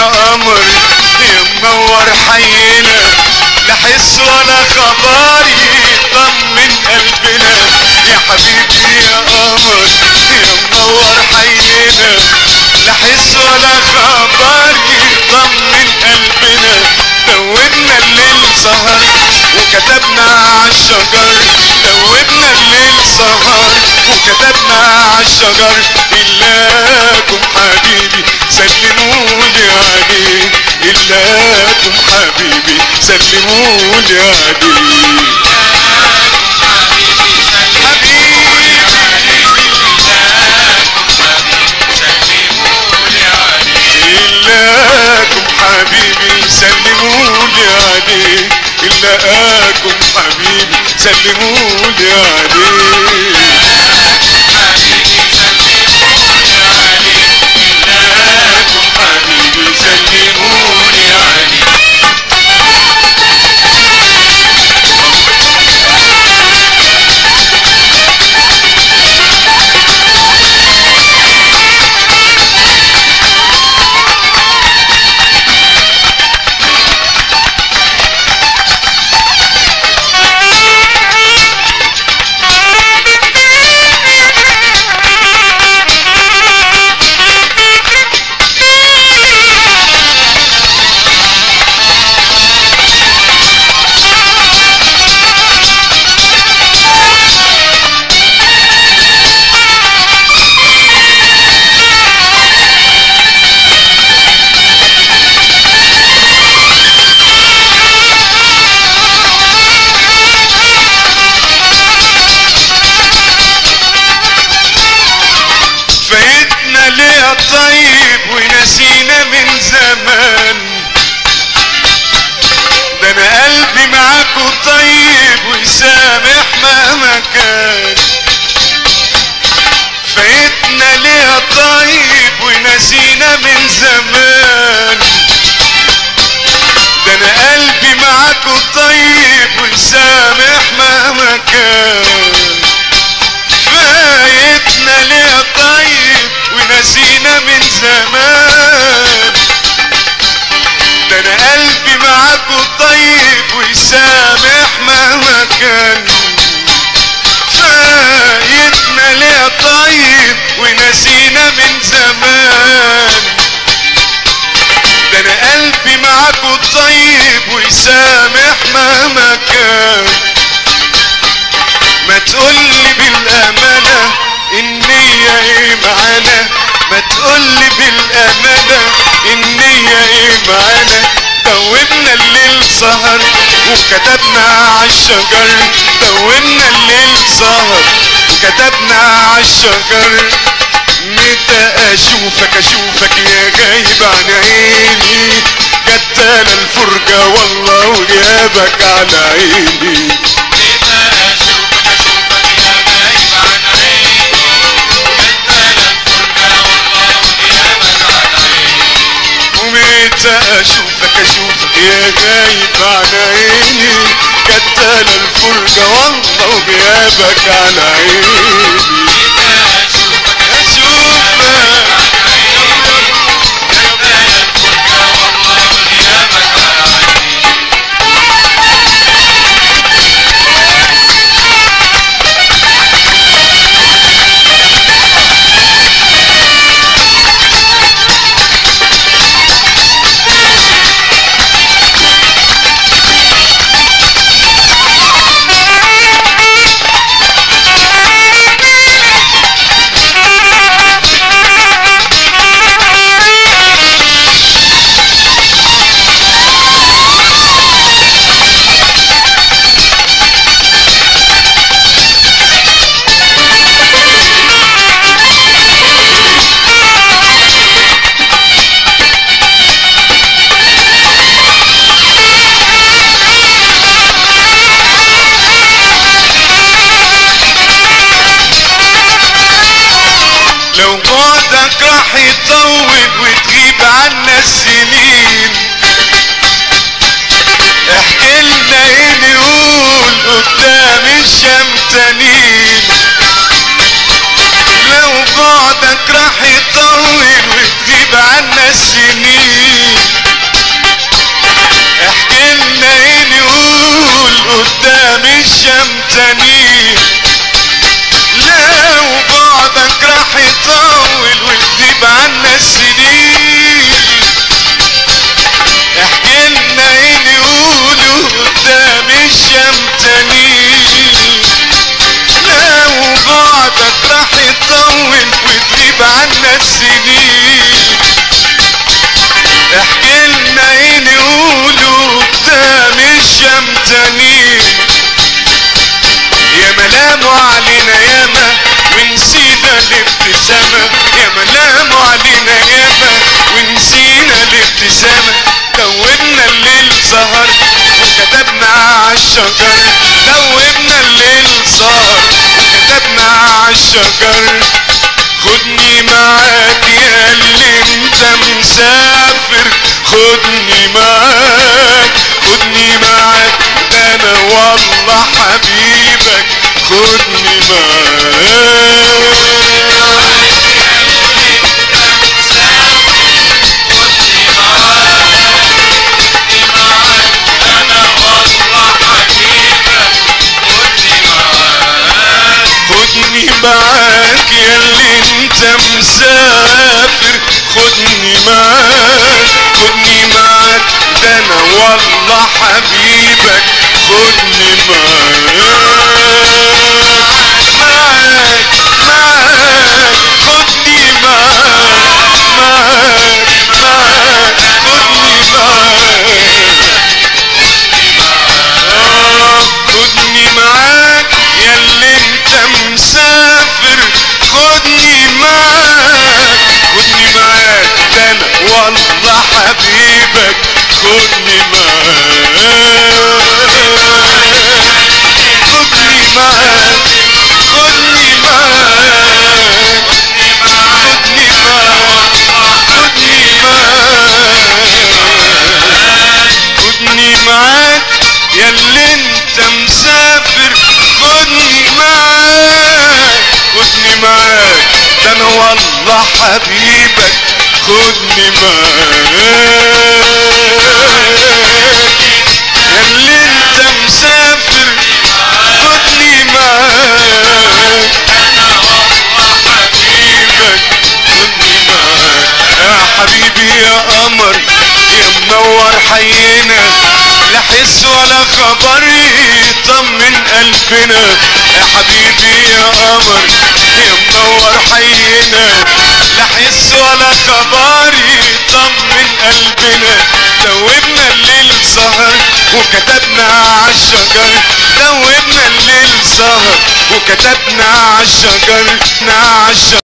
قمر يا منور حينا لا حس ولا خبر يطمن قلبنا يا حبيبي يا قمر يا منور حينا لا حس ولا خبر يطمن قلبنا دوبنا الليل سهر وكتبنا عالشجر دوبنا الليل سهر وكتبنا عالشجر إلاكم حبيبي سلمولي عليه إلاكم حبيبي سلمولي عليه إلاكم حبيبي سلمولي عليه إلاكم حبيبي سلمولي عليه إلاكم حبيبي سلمولي عليه فايتنا ليه طيب ونسينا من زمان ده انا قلبي معاكو طيب ويسامح مهما كان فايتنا ليه طيب ونسينا من زمان ده انا قلبي معاكو طيب ويسامح مهما كان فايتنا ليه طيب ونسينا من زمان ده انا قلبي معاكو طيب ويسامح مهما كان فايتنا ليه طيب ونسينا من زمان ده انا قلبي معاكو طيب ويسامح مهما كان ما تقولي بالأمانة النية ايه معانا ما تقولي بالأمانة النية ايه معانا دوبنا الليل سهر وكتبنا عالشجر دوبنا الليل سهر وكتبنا عالشجر متى اشوفك اشوفك يا غايب عن عيني قتل الفرجة والله وغيابك على عيني ومتى اشوفك اشوفك يا غايب عن عيني قتل الفرجة والله وغيابك على عيني اشوفك لو بعدك راح يطول وتغيب عنا السنين احكي لنا ايه نقول قدام الشمتانين لو بعدك راح يطول وتغيب عنا السنين الشمتاني لو بعدك راح يطول وتغيب عنا السنين احكي لنا ايه نقوله قدام الشمتاني لو بعدك راح يطول وتغيب عنا السنين احكي لنا ايه نقوله قدام الشمتاني يا ملام علينا ياما ونسينا الابتسامة يا ملام علينا ياما ونسينا الابتسامة دوبنا الليل سهر وكتبنا عالشجر دوبنا الليل سهر وكتبنا عالشجر خدني معاك يا اللي انت مسافر خدني معاك خدني معاك ده انا والله حبيبك خدني خدني معاك يا اللي انت مسافر خدني معاك خدني معاك ده انا والله حبيبك خدني معاك معاك معاك خدني معاك معاك معاك خدني معاك آه، خدني معاك يا اللي انت مسافر خدني معاك خدني معاك ده انا والله حبيبك خدني معاك خدني معاك خدني معاك خدني معاك خدني معاك خدني معاك يا اللي انت مسافر خدني معاك خدني معاك ده انا والله حبيبك خدني معاك يا اللي انت مسافر خدني معاك حبيبك خدني معاك يا حبيبي يا قمر يا منور حينا لا حس ولا خبر يطمن قلبنا يا حبيبي يا قمر يا منور حينا لا حس ولا خبر يطمن قلبنا دوبنا الليل سهر وكتبنا عالشجر دوبنا الليل سهر وكتبنا عالشجر عالشجر